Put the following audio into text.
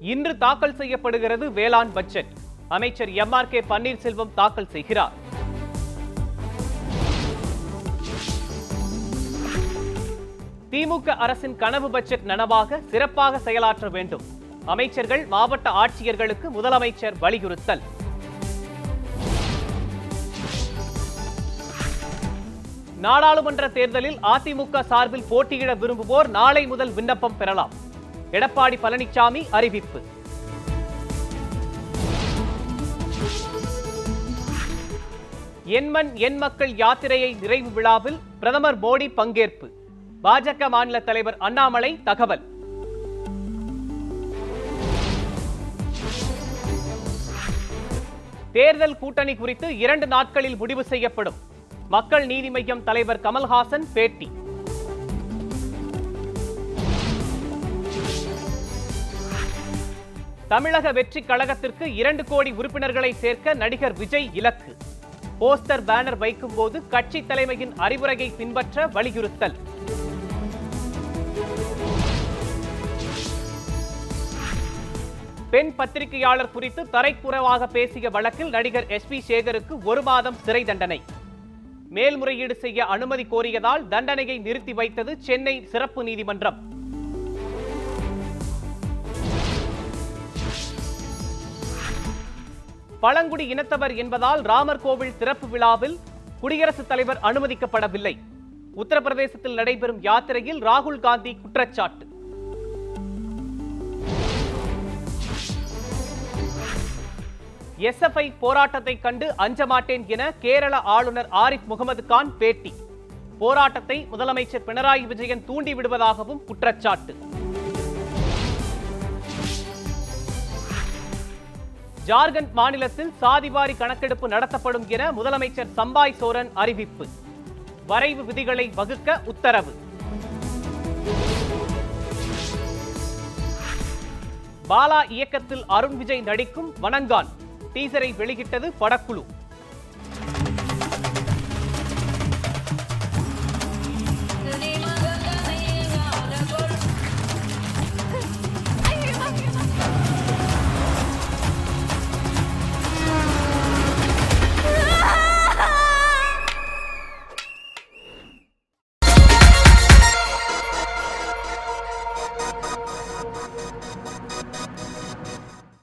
இன்று தாக்கல் செய்யப்படுகிறது வேளாண் பட்ஜெட் அமைச்சர் எம் ஆர் கே பன்னீர்செல்வம் தாக்கல் செய்கிறார் திமுக அரசின் கனவு பட்ஜெட் நனவாக சிறப்பாக செயலாற்ற வேண்டும் அமைச்சர்கள் மாவட்ட ஆட்சியர்களுக்கு முதலமைச்சர் வலியுறுத்தல் நாடாளுமன்ற தேர்தலில் அதிமுக சார்பில் போட்டியிட விரும்புவோர் நாளை முதல் விண்ணப்பம் பெறலாம் எடப்பாடி பழனிசாமி அறிவிப்பு எண்மண் எண் மக்கள் யாத்திரையை நிறைவு விழாவில் பிரதமர் மோடி பங்கேற்பு பாஜக மாநில தலைவர் அண்ணாமலை தகவல் தேர்தல் கூட்டணி குறித்து இரண்டு நாட்களில் முடிவு செய்யப்படும் மக்கள் நீதி மய்யம் தலைவர் கமல்ஹாசன் பேட்டி தமிழக வெற்றி கழகத்திற்கு இரண்டு கோடி உறுப்பினர்களை சேர்க்க நடிகர் விஜய் இலக்கு போஸ்டர் பேனர் வைக்கும்போது கட்சி தலைமையின் அறிவுரையை பின்பற்ற வலியுறுத்தல் பெண் பத்திரிகையாளர் குறித்து தரைக்குறைவாக பேசிய வழக்கில் நடிகர் எஸ் பி சேகருக்கு ஒரு மாதம் சிறை தண்டனை மேல்முறையீடு செய்ய அனுமதி கோரியதால் தண்டனையை நிறுத்தி வைத்தது சென்னை சிறப்பு நீதிமன்றம் பழங்குடி இனத்தவர் என்பதால் ராமர் கோவில் திறப்பு விழாவில் குடியரசுத் தலைவர் அனுமதிக்கப்படவில்லை உத்தரப்பிரதேசத்தில் நடைபெறும் யாத்திரையில் ராகுல் காந்தி குற்றச்சாட்டு எஸ்எஃப்ஐ போராட்டத்தை கண்டு அஞ்ச மாட்டேன் என கேரள ஆளுநர் ஆரிஃப் முகமது கான் பேட்டி போராட்டத்தை முதலமைச்சர் பினராயி விஜயன் தூண்டி விடுவதாகவும் குற்றச்சாட்டு ஜார்க்கண்ட் மாநிலத்தில் சாதிவாரி கணக்கெடுப்பு நடத்தப்படும் என முதலமைச்சர் சம்பாய் சோரன் அறிவிப்பு வரைவு விதிகளை வகுக்க உத்தரவு பாலா இயக்கத்தில் அருண் விஜய் நடிக்கும் வணங்கான் டீசரை வெளியிட்டது படக்குழு